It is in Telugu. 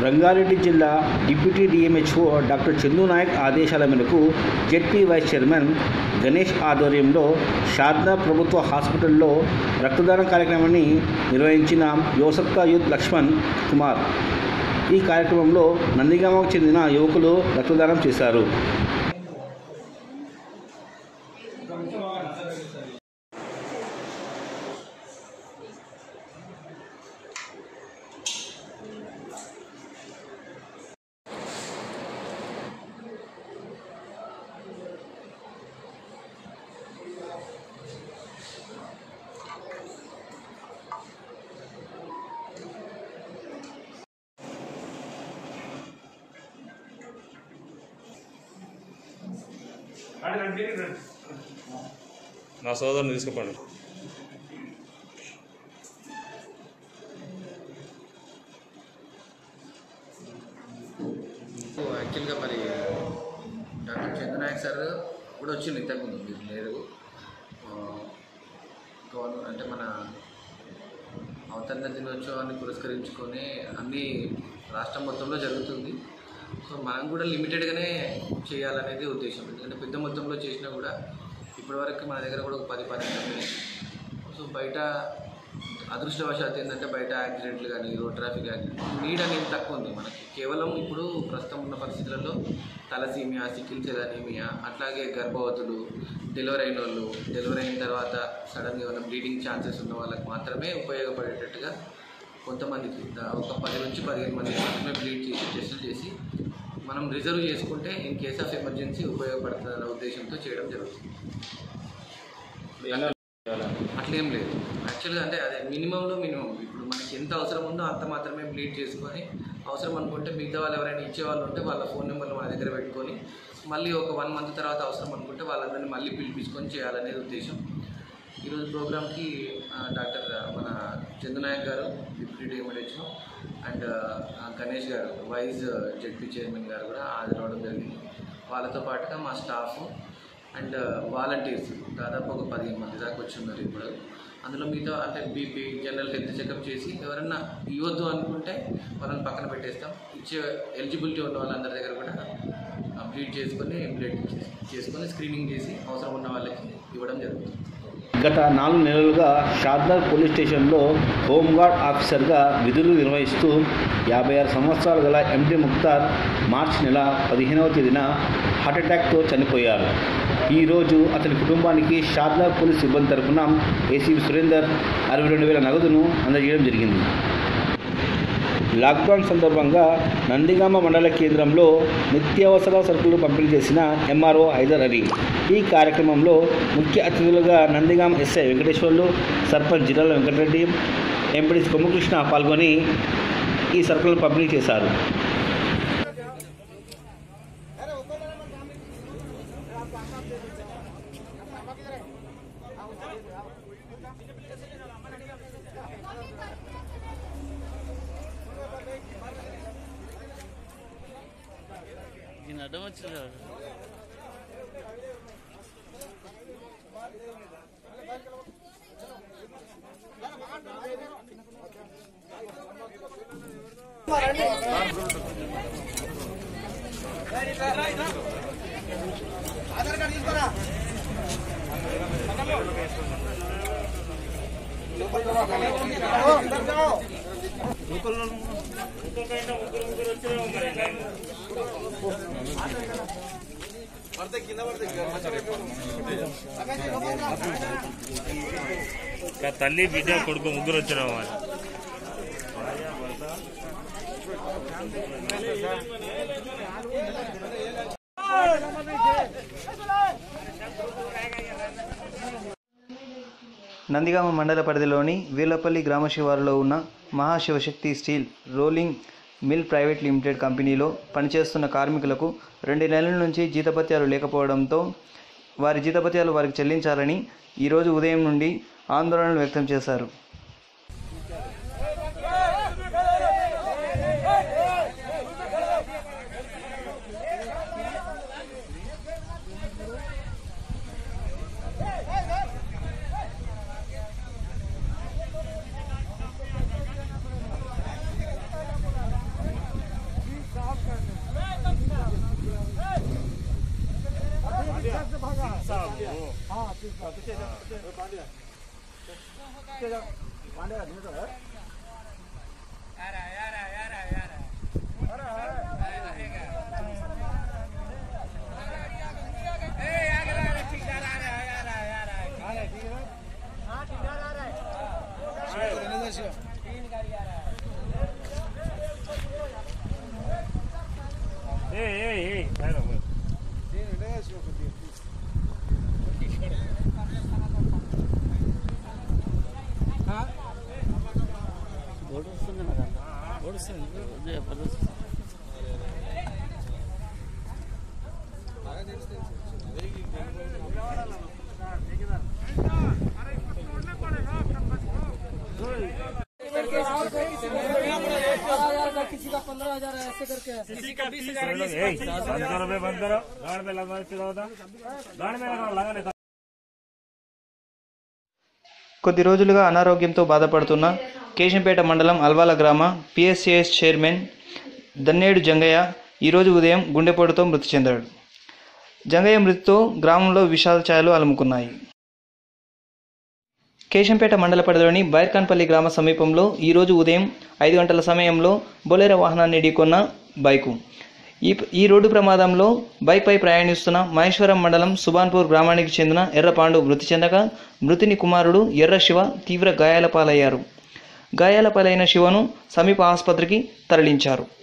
రంగారెడ్డి జిల్లా deputy DMHO doctor Chandu Naik ఆదేశాల మేరకు జెడ్పీ వైస్ చైర్మన్ గణేష్ ఆధ్వర్యంలో శారదా ప్రభుత్వ హాస్పిటల్లో రక్తదాన కార్యక్రమాన్ని నిర్వహించిన యోసక్తా యూత్ లక్ష్మణ్ కుమార్ ఈ కార్యక్రమంలో నందిగామకు చెందిన యువకులు రక్తదానం చేశారు నా సోదరుని తీసుకుపోండి యాక్చువల్గా మరి డాక్టర్ చంద్రనాయక్ సార్ కూడా వచ్చింది ఇంతకుముందు మీరు లేరు గవర్నమెంట్ అంటే మన అవతరణ దినోత్సవాన్ని పురస్కరించుకొని అన్ని రాష్ట్రం మొత్తంలో జరుగుతుంది సో మనం కూడా లిమిటెడ్గానే చేయాలనేది ఉద్దేశం ఎందుకంటే పెద్ద మొత్తంలో చేసినా కూడా ఇప్పటివరకు మన దగ్గర కూడా ఒక పది పన్నెండు ఉన్నాయి సో బయట అదృష్టవశాత్తు ఏంటంటే బయట యాక్సిడెంట్లు కానీ రోడ్ ట్రాఫిక్ యాక్సిడెంట్ నీడ్ అనేది తక్కువ ఉంది మనకి కేవలం ఇప్పుడు ప్రస్తుతం ఉన్న పరిస్థితులలో తలసీమియా సికిల్ సెల్ అనీమియా అట్లాగే గర్భవతులు డెలివరీ అయిన వాళ్ళు డెలివరీ అయిన తర్వాత సడన్గా ఏమైనా బ్లీడింగ్ ఛాన్సెస్ ఉన్న వాళ్ళకి మాత్రమే ఉపయోగపడేటట్టుగా కొంతమందికి దా- ఒక పది నుంచి పదిహేను మందికి మాత్రమే బ్లీడ్ చేసి టెస్టులు చేసి మనం రిజర్వ్ చేసుకుంటే ఇన్ కేస్ ఆఫ్ ఎమర్జెన్సీ ఉపయోగపడుతుందన్న ఉద్దేశంతో చేయడం జరుగుతుంది అట్లేం లేదు యాక్చువల్గా అంటే అదే మినిమంలో మినిమం ఇప్పుడు మనకి ఎంత అవసరం ఉందో అంత మాత్రమే బ్లీడ్ చేసుకొని అవసరం అనుకుంటే మిగతా వాళ్ళు ఎవరైనా ఇచ్చే వాళ్ళు ఉంటే వాళ్ళ ఫోన్ నెంబర్లు మన దగ్గర పెట్టుకొని మళ్ళీ ఒక వన్ మంత్ తర్వాత అవసరం అనుకుంటే వాళ్ళందరినీ మళ్ళీ పిలిపించుకొని చేయాలనేది ఉద్దేశం ఈరోజు ప్రోగ్రామ్కి ఆ, డాక్టర్ మన చందునాయక్ గారు డిప్యూటీ డిఎంఎడ్హెచ్ఓ అండ్ ఆ, గణేష్ గారు వైజ్ జడ్పీ చైర్మన్ గారు కూడా హాజరవడం జరిగింది వాళ్ళతో పాటుగా మా స్టాఫ్ అండ్ వాలంటీర్స్ దాదాపు ఒక పదిహేను మంది దాకా వచ్చి ఉన్నారు ఇప్పుడు అందులో మీతో అంటే బీపీ జనరల్ హెల్త్ చెకప్ చేసి ఎవరన్నా ఇవ్వద్దు అనుకుంటే వాళ్ళని పక్కన పెట్టేస్తాం ఇచ్చే ఎలిజిబిలిటీ ఉన్న వాళ్ళందరి దగ్గర కూడా బ్లీడ్ చేసుకొని బ్లడ్ చేసుకొని స్క్రీనింగ్ చేసి అవసరం ఉన్న వాళ్ళకి ఇవ్వడం జరుగుతుంది గత నాలుగు నెలలుగా షాద్నగర్ పోలీస్ స్టేషన్లో హోంగార్డ్ ఆఫీసర్గా విధులు నిర్వహిస్తూ యాభై ఆరు సంవత్సరాలు గల ఎండి ముక్తార్ మార్చి నెల పదిహేనవ తేదీన హార్ట్అటాక్తో చనిపోయారు ఈరోజు అతని కుటుంబానికి షాద్నగర్ పోలీస్ సిబ్బంది తరఫున ఏసీపీ సురేందర్ అరవై రెండు వేల నగదును అందజేయడం జరిగింది లాక్డౌన్ సందర్భంగా నందిగామ మండల కేంద్రంలో నిత్యావసర సరుకులు పంపిణీ చేసిన ఎంఆర్ఓ హైదర్ అలీ ఈ కార్యక్రమంలో ముఖ్య అతిథులుగా నందిగామ ఎస్ఐ వెంకటేశ్వర్లు సర్పంచ్ జిల్లాల వెంకటరెడ్డి ఎంపీడీ కొమ్మకృష్ణ పాల్గొని ఈ సరుకులను పంపిణీ చేశారు ఇంకా తల్లి బిడ్డ కొడుకు ముగ్గురు వచ్చినాము అని నందిగామ మండల పరిధిలోని వీలపల్లి గ్రామ శివారులో ఉన్న Mahashivashakti steel rolling mill private limited కంపెనీలో పనిచేస్తున్న కార్మికులకు రెండు నెలల నుంచి జీతభత్యాలు లేకపోవడంతో వారి జీతభత్యాలు వారికి చెల్లించాలని ఈరోజు ఉదయం నుండి ఆందోళనలు వ్యక్తం చేశారు ఏ ఏ ఏ పైన పో. ए बंद करो बे बंद करो गाड़ में लगा के होता गाड़ में लगा लगा नहीं కొద్ది రోజులుగా అనారోగ్యంతో బాధపడుతున్న కేశంపేట మండలం అల్వాల గ్రామ పిఎస్సిఎస్ చైర్మన్ దన్నేడు జంగయ్య ఈరోజు ఉదయం గుండెపోటుతో మృతి చెందాడు జంగయ్య మృతితో గ్రామంలో విషాద ఛాయలు అలుముకున్నాయి కేశంపేట మండల పరిధిలోని బైర్కాన్పల్లి గ్రామ సమీపంలో ఈరోజు ఉదయం ఐదు గంటల సమయంలో బొలేరో వాహనాన్ని ఢీకొన్న బైకు ఈ ఈ రోడ్డు ప్రమాదంలో బైక్పై ప్రయాణిస్తున్న మహేశ్వరం మండలం సుబాన్పూర్ గ్రామానికి చెందిన ఎర్రపాండు మృతి చెందగా మృతిని కుమారుడు ఎర్ర శివ తీవ్ర గాయాల పాలయ్యారు గాయాల పాలైన శివను సమీప ఆసుపత్రికి తరలించారు